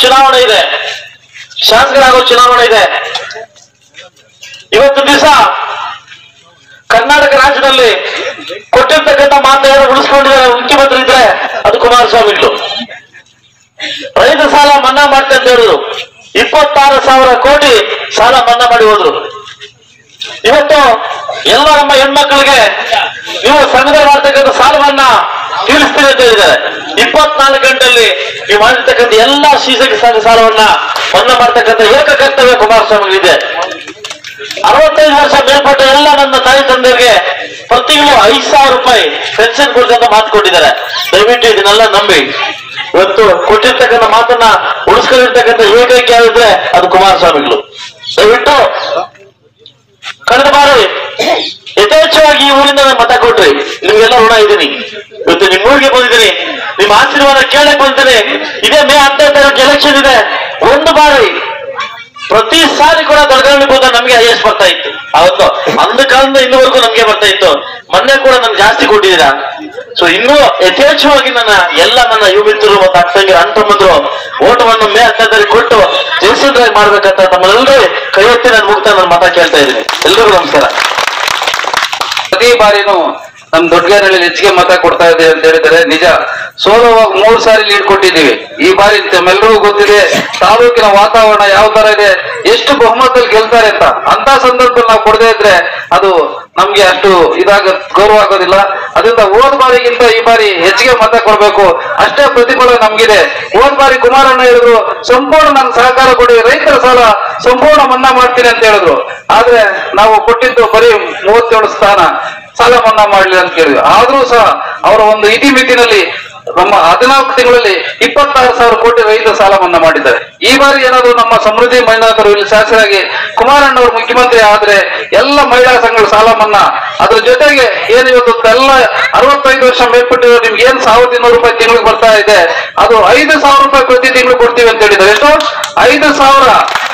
ಚುನಾವಣೆ ಇದೆ ಶಾಸಕರಾಗೋ ಚುನಾವಣೆ ಇದೆ ಇವತ್ತು ದಿವಸ ಕರ್ನಾಟಕ ರಾಜ್ಯದಲ್ಲಿ ಕೊಟ್ಟಿರ್ತಕ್ಕಂಥ ಮಾತುಗಳನ್ನು ಉಳಿಸ್ಕೊಂಡಿದ್ದಾರೆ ಮುಖ್ಯಮಂತ್ರಿ ಇದ್ರೆ ಅದು ಕುಮಾರಸ್ವಾಮಿಗಳು ರೈತ ಸಾಲ ಮನ್ನಾ ಮಾಡ್ತಾ ಅಂತ ಹೇಳಿದ್ರು ಇಪ್ಪತ್ತಾರು ಸಾವಿರ ಕೋಟಿ ಸಾಲ ಮನ್ನಾ ಮಾಡಿ ಹೋದ್ರು ಇವತ್ತು ಎಲ್ಲ ನಮ್ಮ ಹೆಣ್ಮಕ್ಳಿಗೆ ನೀವು ಸಂಘದಲ್ಲಿ ಮಾಡ್ತಕ್ಕಂಥ ಸಾಲವನ್ನ ತೀರಿಸ್ತೀರಿ ಅಂತ ಹೇಳಿದ್ದಾರೆ ಇಪ್ಪತ್ನಾಲ್ಕು ಗಂಟೆಯಲ್ಲಿ ನೀವು ಮಾಡಿರ್ತಕ್ಕಂಥ ಎಲ್ಲಾ ಶೀಸಕ ಸಂಘ ಸಾಲವನ್ನ ಮನ್ನಾ ಮಾಡ್ತಕ್ಕಂಥ ಏಕ ಕರ್ತವ್ಯ ಕುಮಾರಸ್ವಾಮಿ ಇದೆ ಅರವತ್ತೈದು ವರ್ಷ ಮೇಲ್ಪಟ್ಟ ಎಲ್ಲ ನನ್ನ ತಾಯಿ ತಂದೆಯರಿಗೆ ಪ್ರತಿ ತಿಂಗಳು ಐದು ಸಾವಿರ ರೂಪಾಯಿ ಪೆನ್ಷನ್ ಕೊಡ್ತಂತ ಮಾತು ಕೊಟ್ಟಿದ್ದಾರೆ ದಯವಿಟ್ಟು ಇದನ್ನೆಲ್ಲ ನಂಬಿ ಇವತ್ತು ಕೊಟ್ಟಿರ್ತಕ್ಕಂಥ ಮಾತನ್ನ ಉಳಿಸ್ಕೊಂಡಿರ್ತಕ್ಕಂಥ ಏಕೈಕ ಯಾರಿದ್ರೆ ಅದು ಕುಮಾರಸ್ವಾಮಿಗಳು ದಯವಿಟ್ಟು ಕಳೆದ ಬಾರಿ ಯಥೇಚ್ಛವಾಗಿ ಈ ಊರಿಂದ ನಾನು ಮತ ಕೊಟ್ರಿ ನಿಮ್ಗೆಲ್ಲ ಋಣ ಇದ್ದೀನಿ ಇವತ್ತು ನಿಮ್ ಊರಿಗೆ ಬಂದಿದ್ದೀನಿ ನಿಮ್ಮ ಆಶೀರ್ವಾದ ಕೇಳಕ್ ಬಂದಿದ್ದೀನಿ ಇದೇ ಮೇ ಹದಿನೈದು ತಾರೀಕು ಎಲೆಕ್ಷನ್ ಇದೆ ಒಂದು ಬಾರಿ ಪ್ರತಿ ಸಾರಿ ಕೂಡ ದೊಡ್ಡಗಳ್ಳಿ ಹೋದ ನಮ್ಗೆ ಐಎಸ್ ಬರ್ತಾ ಇತ್ತು ಅವತ್ತು ಅಂದ ಕಾಲದಿಂದ ಇನ್ನುವರೆಗೂ ನಮ್ಗೆ ಬರ್ತಾ ಇತ್ತು ಮೊನ್ನೆ ಕೂಡ ನಮ್ಗೆ ಜಾಸ್ತಿ ಕೊಟ್ಟಿದ್ದೀರಾ ಸೊ ಇನ್ನೂ ಯಥೇಚ್ಛವಾಗಿ ನನ್ನ ಎಲ್ಲ ನನ್ನ ಯುವ ಮಿತ್ರರು ಮತ್ತು ಅಕ್ಕಂಗೆ ಅಣ್ತಮ್ಮಂದ್ರು ಓಟವನ್ನು ಮೇ ಹತ್ತನೇ ತಾರೀಕು ಕೊಟ್ಟು ಜಯಸಿಂದ್ರಾಗಿ ಮಾಡ್ಬೇಕಂತ ತಮ್ಮಲ್ಲರೂ ಕೈ ಎತ್ತಿ ನಾನು ಮುಗ್ತಾ ನನ್ನ ಮತ ಕೇಳ್ತಾ ಇದ್ದೀನಿ ಎಲ್ರಿಗೂ ನಮಸ್ಕಾರ ಪ್ರತಿ ಬಾರಿನೂ ನಮ್ ದೊಡ್ಡಗೇರಲ್ಲಿ ಹೆಚ್ಚಿಗೆ ಮತ ಕೊಡ್ತಾ ಇದೆ ಅಂತ ಹೇಳಿದರೆ ನಿಜ ಸೋಲುವಾಗ ಮೂರು ಸಾರಿ ಲೀಡ್ ಕೊಟ್ಟಿದ್ದೀವಿ ಈ ಬಾರಿ ತಮ್ಮೆಲ್ಲರಿಗೂ ಗೊತ್ತಿದೆ ತಾಲೂಕಿನ ವಾತಾವರಣ ಯಾವ ತರ ಇದೆ ಎಷ್ಟು ಬಹುಮತದಲ್ಲಿ ಗೆಲ್ತಾರೆ ಅಂತ ಅಂತ ಸಂದರ್ಭದಲ್ಲಿ ನಾವು ಕೊಡದೇ ಇದ್ರೆ ಅದು ನಮ್ಗೆ ಅಷ್ಟು ಇದಾಗ ಗೌರವ ಆಗೋದಿಲ್ಲ ಅದರಿಂದ ಹೋದ್ ಬಾರಿಗಿಂತ ಈ ಬಾರಿ ಹೆಚ್ಚಿಗೆ ಮತ ಕೊಡ್ಬೇಕು ಅಷ್ಟೇ ಪ್ರತಿಫಲ ನಮ್ಗಿದೆ ಹೋದ್ ಬಾರಿ ಕುಮಾರಣ್ಣ ಹೇಳಿದ್ರು ಸಂಪೂರ್ಣ ನನ್ ಸಹಕಾರ ಕೊಡಿ ರೈತರ ಸಾಲ ಸಂಪೂರ್ಣ ಮನ್ನಾ ಮಾಡ್ತೀನಿ ಅಂತ ಹೇಳಿದ್ರು ಆದ್ರೆ ನಾವು ಕೊಟ್ಟಿದ್ದು ಬರೀ ಮೂವತ್ತೇಳು ಸ್ಥಾನ ಸಾಲ ಮನ್ನಾ ಮಾಡಲಿ ಅಂತ ಕೇಳಿದ್ವಿ ಆದ್ರೂ ಸಹ ಅವರ ಒಂದು ಇತಿಮಿತಿನಲ್ಲಿ ನಮ್ಮ ಹದಿನಾಲ್ಕು ತಿಂಗಳಲ್ಲಿ ಇಪ್ಪತ್ತಾರು ಸಾವಿರ ಕೋಟಿ ರೈತ ಸಾಲ ಮನ್ನಾ ಮಾಡಿದ್ದಾರೆ ಈ ಬಾರಿ ಏನಾದ್ರು ನಮ್ಮ ಸಮೃದ್ಧಿ ಮಹಿಳಾದರು ಇಲ್ಲಿ ಶಾಸಕರಾಗಿ ಕುಮಾರಣ್ಣ ಅವರು ಮುಖ್ಯಮಂತ್ರಿ ಆದ್ರೆ ಎಲ್ಲ ಮಹಿಳಾ ಸಂಘಗಳ ಸಾಲ ಮನ್ನಾ ಅದ್ರ ಜೊತೆಗೆ ಏನು ಇವತ್ತು ಎಲ್ಲ ಅರವತ್ತೈದು ವರ್ಷ ಮೇಲ್ಪಟ್ಟಿರೋ ನಿಮ್ಗೆ ಏನ್ ಸಾವಿರದ ಇನ್ನೂರು ರೂಪಾಯಿ ತಿಂಗಳಿಗೆ ಬರ್ತಾ ಇದೆ ಅದು ಐದು ಸಾವಿರ ರೂಪಾಯಿ ಪ್ರತಿ ತಿಂಗಳು ಕೊಡ್ತೀವಿ ಅಂತ ಹೇಳಿದ್ದಾರೆ ಎಷ್ಟು ಐದು ಸಾವಿರ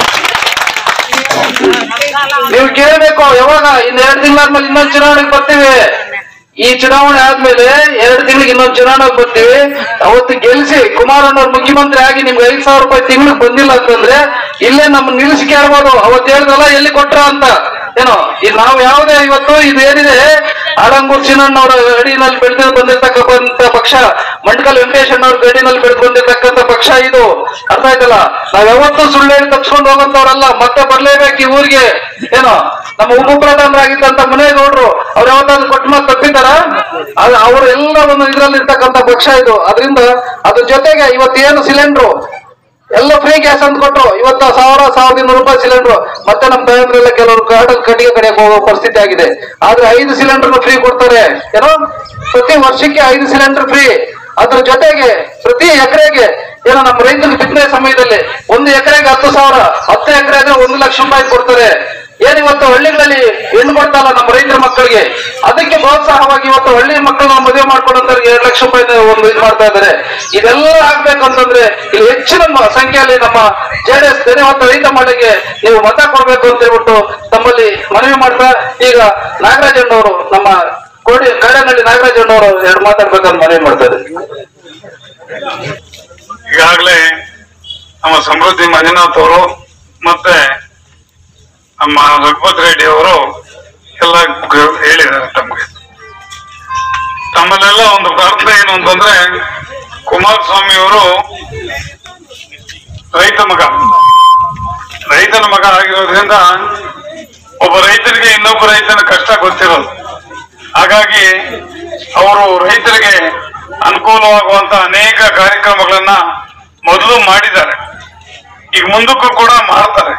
ನೀವು ಕೇಳಬೇಕು ಯಾವಾಗ ಇನ್ ಎರಡು ತಿಂಗಳಾದ್ಮೇಲೆ ಇನ್ನೊಂದು ಚುನಾವಣೆಗೆ ಬರ್ತೀವಿ ಈ ಚುನಾವಣೆ ಆದ್ಮೇಲೆ ಎರಡು ತಿಂಗಳಿಗೆ ಇನ್ನೊಂದು ಚುನಾವಣೆಗೆ ಬರ್ತೀವಿ ಅವತ್ತು ಗೆಲ್ಸಿ ಕುಮಾರಣ್ಣವ್ರ ಮುಖ್ಯಮಂತ್ರಿ ಆಗಿ ನಿಮ್ಗೆ ಐದು ಸಾವಿರ ರೂಪಾಯಿ ತಿಂಗಳಿಗೆ ಬಂದಿಲ್ಲ ಅಂತಂದ್ರೆ ಇಲ್ಲೇ ನಮ್ ನಿಲ್ಸಿ ಕೇಳ್ಬೋದು ಅವತ್ತು ಹೇಳ್ದಲ್ಲ ಎಲ್ಲಿ ಕೊಟ್ರ ಅಂತ ಏನೋ ಇದು ನಾವು ಯಾವುದೇ ಇವತ್ತು ಇದು ಏನಿದೆ ಆಡಂಗೂರ್ ಚಿನ್ನಣ್ಣವರ ಗಡಿನಲ್ಲಿ ಬೆಳೆದು ಬಂದಿರ್ತಕ್ಕಂಥ ಪಕ್ಷ ಮಂಡಕಲ್ ವೆಂಕಟೇಶ್ ಅಣ್ಣವ್ರ ಗಡಿನಲ್ಲಿ ಬೆಳೆದು ಬಂದಿರ್ತಕ್ಕಂಥ ಪಕ್ಷ ಇದು ಅರ್ಥ ಆಯ್ತಲ್ಲ ನಾವ್ ಯಾವತ್ತೂ ಸುಳ್ಳು ಹೇಳಿ ತಪ್ಸ್ಕೊಂಡು ಹೋಗಂತವ್ರಲ್ಲ ಮತ್ತೆ ಬರ್ಲೇಬೇಕು ಈ ಊರಿಗೆ ಏನೋ ನಮ್ಮ ಉಪ ಪ್ರಧಾನರಾಗಿದ್ದಂತ ಮುನೇಗೌಡರು ಅವ್ರು ಯಾವತ್ತಾದ್ರು ಕೊಟ್ಟ ಮಾತು ತಪ್ಪಿದಾರ ಅವರು ಎಲ್ಲ ಒಂದು ಇದ್ರಲ್ಲಿ ಇರ್ತಕ್ಕಂಥ ಪಕ್ಷ ಇದು ಅದರಿಂದ ಅದ್ರ ಜೊತೆಗೆ ಇವತ್ತೇನು ಸಿಲಿಂಡ್ರು ಎಲ್ಲ ಫ್ರೀ ಗ್ಯಾಸ್ ಅಂತ ಕೊಟ್ರು ಇವತ್ತು ಸಾವಿರ ಸಾವಿರದ ಇನ್ನೂರು ರೂಪಾಯಿ ಸಿಲಿಂಡರ್ ಮತ್ತೆ ನಮ್ಮ ತಾಯಂದ್ರೆಲ್ಲ ಕೆಲವರು ಕಾಡಲ್ ಕಟ್ಟಿಗೆ ಕಡೆಗೆ ಹೋಗೋ ಪರಿಸ್ಥಿತಿ ಆಗಿದೆ ಆದ್ರೆ ಐದು ಸಿಲಿಂಡರ್ ಫ್ರೀ ಕೊಡ್ತಾರೆ ಏನೋ ಪ್ರತಿ ವರ್ಷಕ್ಕೆ ಐದು ಸಿಲಿಂಡರ್ ಫ್ರೀ ಅದ್ರ ಜೊತೆಗೆ ಪ್ರತಿ ಎಕರೆಗೆ ಏನೋ ನಮ್ಮ ರೈತರಿಗೆ ಬಿತ್ತನೆ ಸಮಯದಲ್ಲಿ ಒಂದು ಎಕರೆಗೆ ಹತ್ತು ಸಾವಿರ ಹತ್ತು ಎಕರೆ ಆದ್ರೆ ಒಂದು ಲಕ್ಷ ರೂಪಾಯಿ ಕೊಡ್ತಾರೆ ಏನಿವತ್ತು ಹಳ್ಳಿಗಳಲ್ಲಿ ಹೆಣ್ಣು ಕೊಡ್ತಲ್ಲ ನಮ್ಮ ರೈತರ ಮಕ್ಕಳಿಗೆ ಅದಕ್ಕೆ ಪ್ರೋತ್ಸಾಹವಾಗಿ ಇವತ್ತು ಹಳ್ಳಿ ಮಕ್ಕಳನ್ನ ಮದುವೆ ಮಾಡ್ಕೊಡೋಂಥವ್ರಿಗೆ ಎರಡು ಲಕ್ಷ ರೂಪಾಯಿ ಒಂದು ಇದು ಮಾಡ್ತಾ ಇದ್ದಾರೆ ಇದೆಲ್ಲ ಆಗ್ಬೇಕು ಅಂತಂದ್ರೆ ಇಲ್ಲಿ ಹೆಚ್ಚಿನ ಮ- ಸಂಖ್ಯೆಯಲ್ಲಿ ನಮ್ಮ ಜೆಡಿಎಸ್ ಧನ್ಯವಾದ ರೈತ ಮಾಡಿಗೆ ನೀವು ಮತ ಕೊಡ್ಬೇಕು ಅಂತ ಹೇಳ್ಬಿಟ್ಟು ತಮ್ಮಲ್ಲಿ ಮನವಿ ಮಾಡ್ತಾ ಈಗ ನಾಗರಾಜಣ್ಣವರು ನಮ್ಮ ಕೋಡಿ ಕಾಡನಹಳ್ಳಿ ನಾಗರಾಜಣ್ಣವರು ಎರಡು ಮಾತಾಡ್ಬೇಕಂತ ಮನವಿ ಮಾಡ್ತಾರೆ ಈಗಾಗಲೇ ನಮ್ಮ ಸಮೃದ್ಧಿ ಮಂಜುನಾಥ್ ಅವರು ಮತ್ತೆ ನಮ್ಮ ರಘುಪತ್ ರೆಡ್ಡಿ ಅವರು ಎಲ್ಲ ಗ- ಹೇಳಿದ್ದಾರೆ ತಮಗೆ ತಮ್ಮಲ್ಲೆಲ್ಲ ಒಂದು ಪ್ರಾರ್ಥನೆ ಏನು ಅಂತಂದ್ರೆ ಕುಮಾರಸ್ವಾಮಿ ಅವರು ರೈತ ಮಗ ರೈತನ ಮಗ ಆಗಿರೋದ್ರಿಂದ ಒಬ್ಬ ರೈತರಿಗೆ ಇನ್ನೊಬ್ಬ ರೈತನ ಕಷ್ಟ ಗೊತ್ತಿರೋದು ಹಾಗಾಗಿ ಅವರು ರೈತರಿಗೆ ಅನುಕೂಲವಾಗುವಂತ ಅನೇಕ ಕಾರ್ಯಕ್ರಮಗಳನ್ನ ಮೊದಲು ಮಾಡಿದ್ದಾರೆ ಈಗ ಮುಂದಕ್ಕೂ ಕೂಡ ಮಾಡ್ತಾರೆ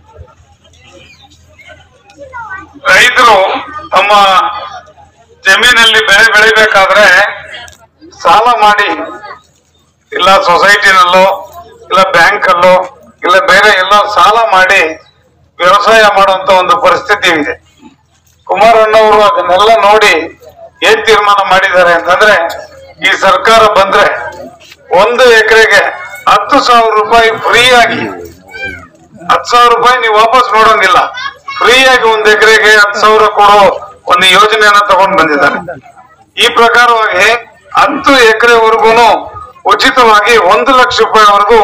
ರೈತರು ತಮ್ಮ ಜಮೀನಲ್ಲಿ ಬೆಳೆ ಬೆಳಿಬೇಕಾದ್ರೆ ಸಾಲ ಮಾಡಿ ಇಲ್ಲ ಸೊಸೈಟಿನಲ್ಲೋ ಇಲ್ಲ ಬ್ಯಾಂಕ್ ಅಲ್ಲೋ ಇಲ್ಲ ಬೇರೆ ಎಲ್ಲೋ ಸಾಲ ಮಾಡಿ ವ್ಯವಸಾಯ ಮಾಡುವಂತ ಒಂದು ಪರಿಸ್ಥಿತಿ ಇದೆ ಕುಮಾರಣ್ಣವರು ಅದನ್ನೆಲ್ಲ ನೋಡಿ ಏನ್ ತೀರ್ಮಾನ ಮಾಡಿದ್ದಾರೆ ಅಂತಂದ್ರೆ ಈ ಸರ್ಕಾರ ಬಂದ್ರೆ ಒಂದು ಎಕರೆಗೆ ಹತ್ತು ಸಾವಿರ ರೂಪಾಯಿ ಫ್ರೀ ಆಗಿ ಹತ್ತು ಸಾವಿರ ರೂಪಾಯಿ ನೀವು ವಾಪಸ್ ನೋಡೋಂಗಿಲ್ಲ ಫ್ರೀ ಆಗಿ ಒಂದು ಎಕರೆಗೆ ಹತ್ತು ಸಾವಿರ ಕೊಡೋ ಒಂದು ಯೋಜನೆಯನ್ನ ತಗೊಂಡ್ ಬಂದಿದ್ದಾರೆ ಈ ಪ್ರಕಾರವಾಗಿ ಹತ್ತು ಎಕರೆವರೆಗೂ ಉಚಿತವಾಗಿ ಒಂದು ಲಕ್ಷ ರೂಪಾಯಿವರೆಗೂ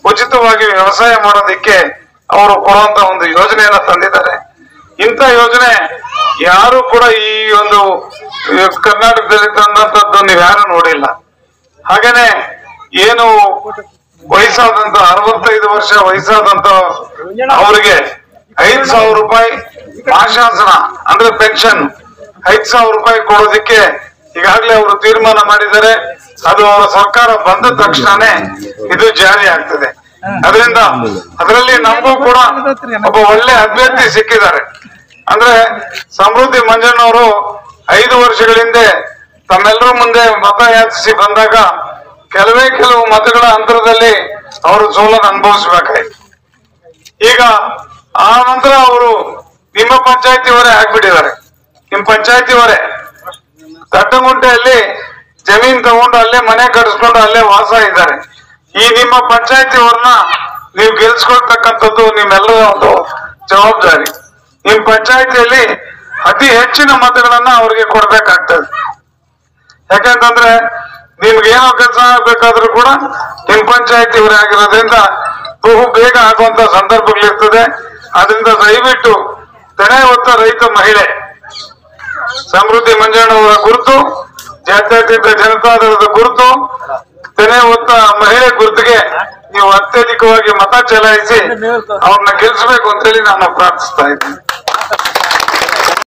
ಉಚಿತವಾಗಿ ವ್ಯವಸಾಯ ಮಾಡೋದಿಕ್ಕೆ ಅವರು ಕೊಡುವಂತ ಒಂದು ಯೋಜನೆಯನ್ನ ತಂದಿದ್ದಾರೆ ಇಂಥ ಯೋಜನೆ ಯಾರು ಕೂಡ ಈ ಒಂದು ಈ ಕರ್ನಾಟಕದಲ್ಲಿ ತಂದಂತದ್ದು ನೀವು ಯಾರು ನೋಡಿಲ್ಲ ಹಾಗೇನೆ ಏನು ವಯಸ್ಸಾದಂತ ಅರವತ್ತೈದು ವರ್ಷ ವಯಸ್ಸಾದಂತ ಅವರಿಗೆ ಐದ್ ಸಾವಿರ ರೂಪಾಯಿ ಆಶಾಸನ ಅಂದ್ರೆ ಪೆನ್ಷನ್ ಐದ್ ಸಾವಿರ ರೂಪಾಯಿ ಕೊಡೋದಿಕ್ಕೆ ಈಗಾಗಲೇ ಅವರು ತೀರ್ಮಾನ ಮಾಡಿದ್ದಾರೆ ಅದು ಅವರ ಸರ್ಕಾರ ಬಂದ ತಕ್ಷಣನೇ ಇದು ಜಾರಿ ಆಗ್ತದೆ ಅದರಿಂದ ಅದರಲ್ಲಿ ನಮಗೂ ಕೂಡ ಒಬ್ಬ ಒಳ್ಳೆ ಅಭ್ಯರ್ಥಿ ಸಿಕ್ಕಿದ್ದಾರೆ ಅಂದ್ರೆ ಸಮೃದ್ಧಿ ಮಂಜಣ್ಣವರು ಐದು ವರ್ಷಗಳ ಹಿಂದೆ ತಮ್ಮೆಲ್ಲರ ಮುಂದೆ ಮತ ಯಾಚಿಸಿ ಬಂದಾಗ ಕೆಲವೇ ಕೆಲವು ಮತಗಳ ಅಂತರದಲ್ಲಿ ಅವರು ಸೋಲನ್ನು ಅನುಭವಿಸಬೇಕಾಯ್ತು ಈಗ ಆ ನಂತರ ಅವರು ನಿಮ್ಮ ಪಂಚಾಯತಿಯವರೇ ಆಗ್ಬಿಟ್ಟಿದ್ದಾರೆ ನಿಮ್ಮ ಪಂಚಾಯತಿಯವರೇ ದಟ್ಟಗುಂಟೆಯಲ್ಲಿ ಜಮೀನ್ ತಗೊಂಡು ಅಲ್ಲೇ ಮನೆ ಕಟ್ಟಿಸ್ಕೊಂಡು ಅಲ್ಲೇ ವಾಸ ಇದ್ದಾರೆ ಈ ನಿಮ್ಮ ಪಂಚಾಯತಿಯವ್ರನ್ನ ನೀವು ಗೆಲ್ಸ್ಕೊಳ್ತಕ್ಕಂಥದ್ದು ನಿಮ್ಮೆಲ್ಲರ ಒಂದು ಜವಾಬ್ದಾರಿ ನಿಮ್ ಪಂಚಾಯತಿಯಲ್ಲಿ ಅತಿ ಹೆಚ್ಚಿನ ಮತಗಳನ್ನ ಅವ್ರಿಗೆ ಕೊಡ್ಬೇಕಾಗ್ತದೆ ಯಾಕಂತಂದ್ರೆ ನಿಮ್ಗೆ ಏನೋ ಕೆಲಸ ಆಗ್ಬೇಕಾದ್ರೂ ಕೂಡ ನಿಮ್ ಪಂಚಾಯತಿ ಅವರೇ ಆಗಿರೋದ್ರಿಂದ ಬಹು ಬೇಗ ಆಗುವಂತ ಸಂದರ್ಭಗಳಿರ್ತದೆ ಅದರಿಂದ ದಯವಿಟ್ಟು ತೆನೆ ಹೊತ್ತ ರೈತ ಮಹಿಳೆ ಸಮೃದ್ಧಿ ಮಂಜಣ್ಣವರ ಗುರುತು ಜಾತ್ಯತೀತ ಜನತಾದಳದ ಗುರುತು ತೆನೆ ಹೊತ್ತ ಮಹಿಳೆ ಗುರುತಿಗೆ ನೀವು ಅತ್ಯಧಿಕವಾಗಿ ಮತ ಚಲಾಯಿಸಿ ಅವ್ರನ್ನ ಗೆಲ್ಲಿಸಬೇಕು ಅಂತೇಳಿ ನಾನು ಪ್ರಾರ್ಥಿಸ್ತಾ ಇದ್ದೀನಿ